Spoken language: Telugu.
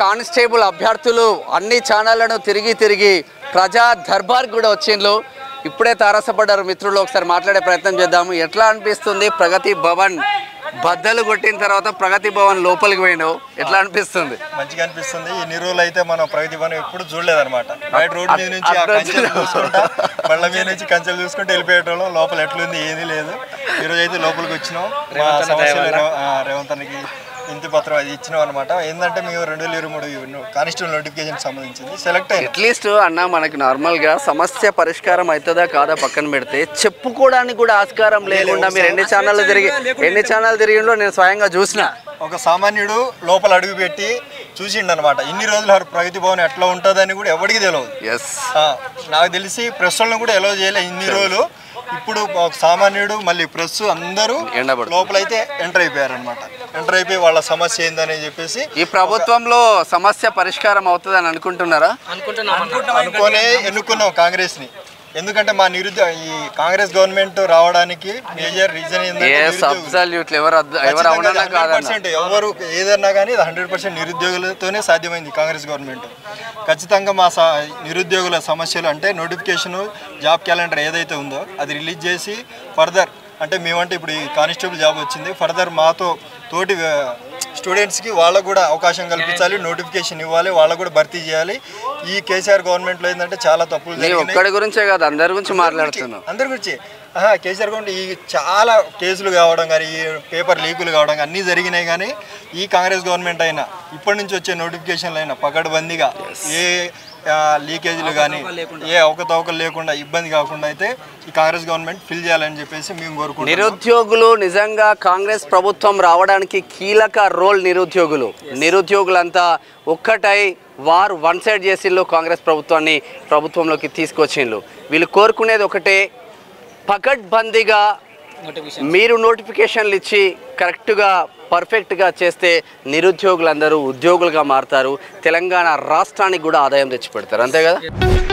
కానిస్టేబుల్ అభ్యర్థులు అన్ని ఛానళ్లను తిరిగి తిరిగి ప్రజా దర్బార్ కూడా వచ్చిండ్రు ఇప్పుడే తారసపడ్డారు మిత్రులు ఒకసారి మాట్లాడే ప్రయత్నం చేద్దాము ఎట్లా అనిపిస్తుంది ప్రగతి భవన్ బద్దలు కొట్టిన తర్వాత ప్రగతి భవన్ లోపలికి పోయినావు ఎట్లా అనిపిస్తుంది మంచిగా అనిపిస్తుంది ఈ రోజులు అయితే మనం ప్రగతి భవనం ఎప్పుడు చూడలేదన్నమాట బయట రోడ్డు మీద నుంచి ఆ అట్లా కంచెలు చూసుకుంటా బళ్ళ మీద నుంచి కంచెలు చూసుకుంటూ వెళ్ళిపోయేటోళ్ళం లోపల ఎట్లుంది ఏమీ లేదు ఈ రోజు అయితే లోపలికి వచ్చినాం మా సమస్యలు రేవ- ఆ, రేవంత్ అన్నకి ఇంటి పత్రం అది ఇచ్చినాం అనమాట ఏంటంటే మేము రెండు వేల ఇరవై మూడు కానిస్టేబుల్ నోటిఫికేషన్ సంబంధించింది సెలెక్ట్ అయింది అట్లీస్ట్ అన్న మనకి నార్మల్గా సమస్య పరిష్కారం అవుతుందా కాదా పక్కన పెడితే చెప్పుకోవడానికి కూడా ఆస్కారం లేకుండా మీరు ఎన్ని ఛానళ్ళు తిరిగి ఎన్ని ఛానల్ తిరిగిండో నేను స్వయంగా చూసిన ఒక సామాన్యుడు లోపల అడుగు పెట్టి చూసిండు అనమాట ఇన్ని రోజులు ఆ ప్రగతి భవన్ ఎట్లా ఉంటుందని కూడా ఎవరికి తెలియదు ఎస్ ఆ, నాకు తెలిసి ప్రెస్ వాళ్ళని కూడా ఎలో చేయలే ఇన్ని రోజులు ఇప్పుడు ఒక సామాన్యుడు మళ్ళీ ప్రెస్ అందరూ ఎండబడుతుంది. లోపలైతే ఎంటర్ అయిపోయారు అనమాట ఎంటర్ అయిపోయి వాళ్ళ సమస్య ఏందని చెప్పేసి ఈ ప్రభుత్వంలో సమస్య పరిష్కారం అవుతుందని అనుకుంటున్నారా అనుకోనే ఎన్నుకున్నాం కాంగ్రెస్ ని ఎందుకంటే మా నిరుద్యోగ ఈ కాంగ్రెస్ గవర్నమెంట్ రావడానికి మేజర్ రీజన్ ఏంటంటే ఏ నిరుద్యోగులు. సబ్సల్యూట్లు ఎవరు అద్ద- ఎవరు అవునన్నా కాదన్న 100% ఎవరు ఏదన్నా కానీ హండ్రెడ్ పర్సెంట్ నిరుద్యోగులతోనే సాధ్యమైంది కాంగ్రెస్ గవర్నమెంట్ ఖచ్చితంగా మా సా నిరుద్యోగుల సమస్యలు అంటే నోటిఫికేషన్ జాబ్ క్యాలెండర్ ఏదైతే ఉందో అది రిలీజ్ చేసి ఫర్దర్ అంటే మేమంటే ఇప్పుడు ఈ కానిస్టేబుల్ జాబ్ వచ్చింది ఫర్దర్ మాతో తోటి స్టూడెంట్స్కి వాళ్ళకు కూడా అవకాశం కల్పించాలి నోటిఫికేషన్ ఇవ్వాలి వాళ్ళకు కూడా భర్తీ చేయాలి ఈ కేసీఆర్ గవర్నమెంట్లో ఏంటంటే చాలా తప్పులు నీ జరిగినాయి ఒక్కడి గురించే కాదు అందరి గురించి మాట్లాడుతున్నావు అందరి గురించి ఆహా, కేసీఆర్ గవర్నమెంట్ ఈ చాలా కేసులు కావడం కానీ ఈ పేపర్ లీకులు కావడం కానీ అన్నీ జరిగినాయి కానీ ఈ కాంగ్రెస్ గవర్నమెంట్ అయినా ఇప్పటి నుంచి వచ్చే నోటిఫికేషన్లు అయినా పకడ్బందీగా ఏ ఆ, లీకేజీలు కానీ ఏ అవకతవకలు లేకుండా ఇబ్బంది కాకుండా అయితే ఈ కాంగ్రెస్ గవర్నమెంట్ ఫిల్ చేయాలని చెప్పేసి మేము కోరుకుంటున్నాం నిరుద్యోగులు నిజంగా కాంగ్రెస్ ప్రభుత్వం రావడానికి కీలక రోల్ నిరుద్యోగులు నిరుద్యోగులంతా ఒక్కటై వారు వన్ సైడ్ చేసిండ్రు కాంగ్రెస్ ప్రభుత్వాన్ని ప్రభుత్వంలోకి తీసుకొచ్చిండ్రు వీళ్ళు కోరుకునేది ఒకటే పకడ్బందీగా మీరు నోటిఫికేషన్లు ఇచ్చి కరెక్ట్గా పర్ఫెక్ట్గా చేస్తే నిరుద్యోగులందరూ ఉద్యోగులుగా మారుతారు తెలంగాణ రాష్ట్రానికి కూడా ఆదాయం తెచ్చిపెడతారు అంతే కదా